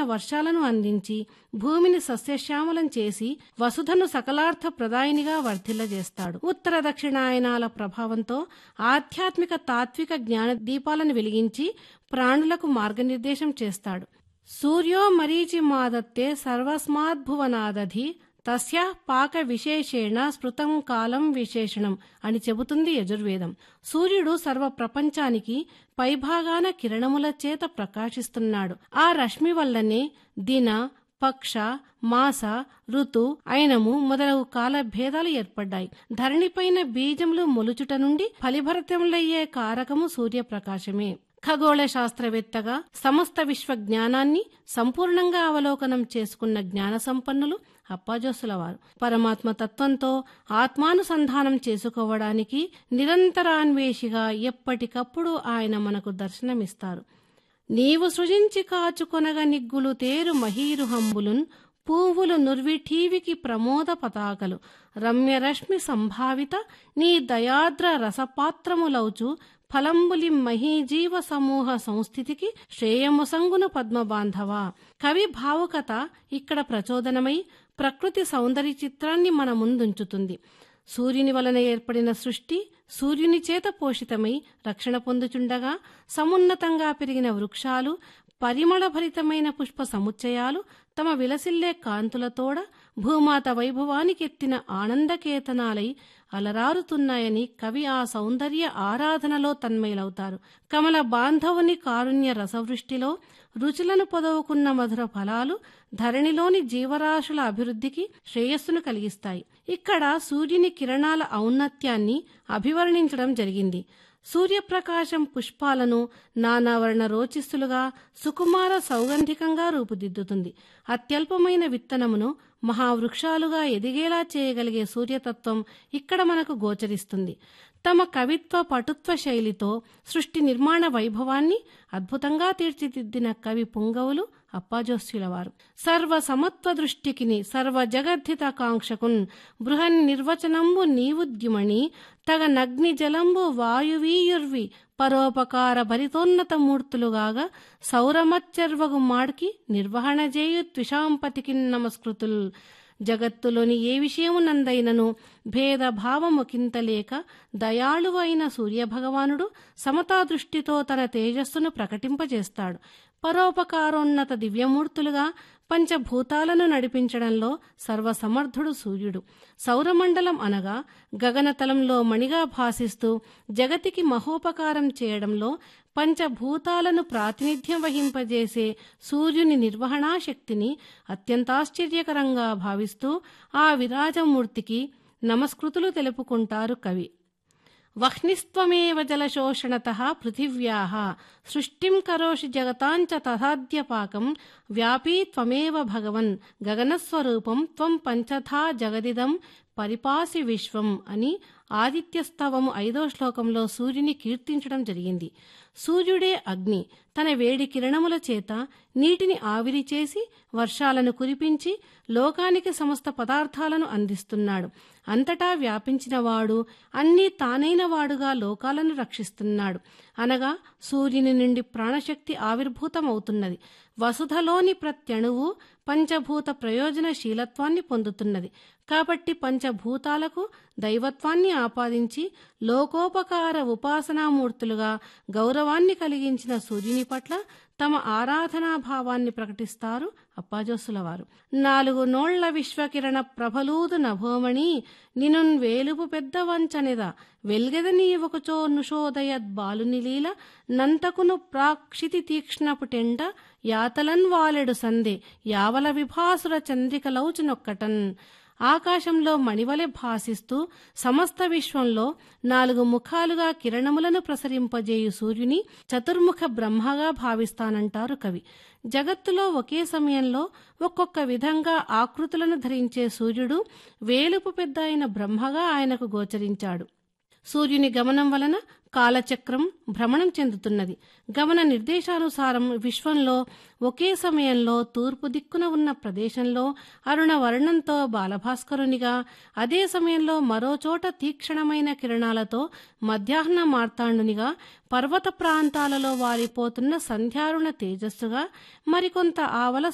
వర్షాలను అందించి భూమిని సస్యశ్యామలం చేసి వసుధను సకలార్థ ప్రదాయినిగా వర్ధిల్లజేస్తాడు ఉత్తర దక్షిణాయనాల ప్రభావంతో ఆధ్యాత్మిక తాత్విక జ్ఞాన దీపాలను వెలిగించి ప్రాణులకు మార్గనిర్దేశం చేస్తాడు సూర్యో మరీచి మాదత్తే సర్వస్మాద్భువనాదధి తస్య పాక విశేషేణ స్మృతం కాలం విశేషణం అని చెబుతుంది యజుర్వేదం సూర్యుడు సర్వ ప్రపంచానికి పైభాగాన కిరణముల చేత ప్రకాశిస్తున్నాడు ఆ రశ్మి వల్లనే దిన పక్ష మాస ఋతు అయినము మొదలగు కాల భేదాలు ఏర్పడ్డాయి ధరణిపైన బీజములు మొలుచుట నుండి ఫలిభరితములయ్యే కారకము సూర్యప్రకాశమే ఖగోళ శాస్త్రవేత్తగా సమస్త విశ్వ జ్ఞానాన్ని సంపూర్ణంగా అవలోకనం చేసుకున్న జ్ఞాన సంపన్నులు అప్పాజోసుల వారు పరమాత్మ తత్వంతో ఆత్మానుసంధానం చేసుకోవడానికి నిరంతరాన్వేషిగా ఎప్పటికప్పుడు ఆయన మనకు దర్శనమిస్తారు నీవు సృజించి కాచుకొనగ నిగ్గులు తేరు మహీరుహంబులున్ పువ్వులు నుర్విఠీవికి ప్రమోద పతాకలు రమ్యరశ్మి సంభావిత నీ దయాద్ర రసపాత్రములౌచు ఫలంబులి మహీజీవ సమూహ సంస్థితికి శ్రేయముసంగును పద్మబాంధవ కవి భావుకత ఇక్కడ ప్రచోదనమై ప్రకృతి సౌందర్య చిత్రాన్ని మన ముందుంచుతుంది సూర్యుని వలన ఏర్పడిన సృష్టి సూర్యుని చేత పోషితమై రక్షణ పొందుచుండగా సమున్నతంగా పెరిగిన వృక్షాలు పరిమళభరితమైన పుష్ప సముచ్చయాలు తమ విలసిల్లే కాంతులతోడ భూమాత వైభవానికెత్తిన ఆనందకేతనాలై అలరారుతున్నాయని కవి ఆ సౌందర్య ఆరాధనలో తన్మయులవుతారు కమల బాంధవుని కారుణ్య రసవృష్టిలో రుచులను పొదవుకున్న మధుర ఫలాలు ధరణిలోని జీవరాశుల అభివృద్ధికి శ్రేయస్సును కలిగిస్తాయి ఇక్కడ సూర్యుని కిరణాల ఔన్నత్యాన్ని అభివర్ణించడం జరిగింది సూర్యప్రకాశం పుష్పాలను నానావర్ణ రోచిస్సులుగా సుకుమార సౌగంధికంగా రూపుదిద్దుతుంది అత్యల్పమైన విత్తనమును మహావృక్షాలుగా ఎదిగేలా చేయగలిగే సూర్యతత్వం ఇక్కడ మనకు గోచరిస్తుంది తమ కవిత్వ పటుత్వ శైలితో సృష్టి నిర్మాణ వైభవాన్ని అద్భుతంగా తీర్చిదిద్దిన కవి పుంగవులు అప్పాజోస్యుల వారు సర్వ సమత్వ దృష్టికిని సర్వ జగద్ధిత కాంక్షకున్ బృహన్ నిర్వచనంబు నీవుద్యుమణి తగ నగ్ని జలంబు వాయువీయుర్వి పరోపకార భరితోన్నత మూర్తులుగాగా సౌరమచ్చర్వగు మాడ్కి నిర్వహణ చేయు త్విషాంపతికి నమస్కృతుల్ జగత్తులోని ఏ విషయమునందైనను భేదభావము కింతలేక దయాళువైన సూర్యభగవానుడు సమతా దృష్టితో తన తేజస్సును ప్రకటింపజేస్తాడు పరోపకారోన్నత దివ్యమూర్తులుగా పంచభూతాలను నడిపించడంలో సర్వసమర్థుడు సూర్యుడు సౌరమండలం అనగా గగనతలంలో మణిగా భాసిస్తూ జగతికి మహోపకారం చేయడంలో పంచభూతాలను ప్రాతినిధ్యం వహింపజేసే సూర్యుని నిర్వహణా శక్తిని అత్యంతాశ్చర్యకరంగా భావిస్తూ ఆ విరాజమూర్తికి నమస్కృతులు తెలుపుకుంటారు కవి వహ్నిస్త్వమేవ జలశోషణత పృథివ్యా సృష్టిం కరోషి జగతాంచ తథాద్యపాకం వ్యాపీ త్వమేవ భగవన్ గగనస్వరూపం త్వం పంచథా జగదిదం పరిపాసి విశ్వం అని ఆదిత్యస్తవము ఐదో శ్లోకంలో సూర్యుని కీర్తించడం జరిగింది సూర్యుడే అగ్ని తన వేడి కిరణముల చేత నీటిని ఆవిరి చేసి వర్షాలను కురిపించి లోకానికి సమస్త పదార్థాలను అందిస్తున్నాడు అంతటా వ్యాపించిన వాడు అన్నీ తానైన వాడుగా లోకాలను రక్షిస్తున్నాడు అనగా సూర్యుని నుండి ప్రాణశక్తి ఆవిర్భూతమవుతున్నది వసుధలోని ప్రత్యణువు పంచభూత ప్రయోజనశీలత్వాన్ని పొందుతున్నది కాబట్టి పంచభూతాలకు దైవత్వాన్ని ఆపాదించి లోకోపకార ఉపాసనామూర్తులుగా గౌరవాన్ని కలిగించిన సూర్యుని పట్ల తమ ఆరాధనాభావాన్ని ప్రకటిస్తారు అప్పాజోసుల వారు నాలుగు నోళ్ల విశ్వకిరణ ప్రభలూదు నభోమణి నినున్ వేలుపు పెద్ద వంచనిద వెల్గెద నీవకుచో నుషోదయద్ బాలుని లీల నంతకును ప్రాక్షితి తీక్ష్ణపు టెండ యాతలన్ వాలెడు సందే యావల విభాసుర చంద్రికలౌచునొక్కటన్ ఆకాశంలో మణివలె భాసిస్తూ సమస్త విశ్వంలో నాలుగు ముఖాలుగా కిరణములను ప్రసరింపజేయు సూర్యుని చతుర్ముఖ బ్రహ్మగా భావిస్తానంటారు కవి జగత్తులో ఒకే సమయంలో ఒక్కొక్క విధంగా ఆకృతులను ధరించే సూర్యుడు వేలుపు పెద్ద అయిన బ్రహ్మగా ఆయనకు గోచరించాడు సూర్యుని గమనం వలన కాలచక్రం భ్రమణం చెందుతున్నది గమన నిర్దేశానుసారం విశ్వంలో ఒకే సమయంలో తూర్పు దిక్కున ఉన్న ప్రదేశంలో అరుణ వర్ణంతో బాలభాస్కరునిగా అదే సమయంలో మరో చోట తీక్షణమైన కిరణాలతో మధ్యాహ్న మార్తాండునిగా పర్వత ప్రాంతాలలో వారిపోతున్న సంధ్యారుణ తేజస్సుగా మరికొంత ఆవల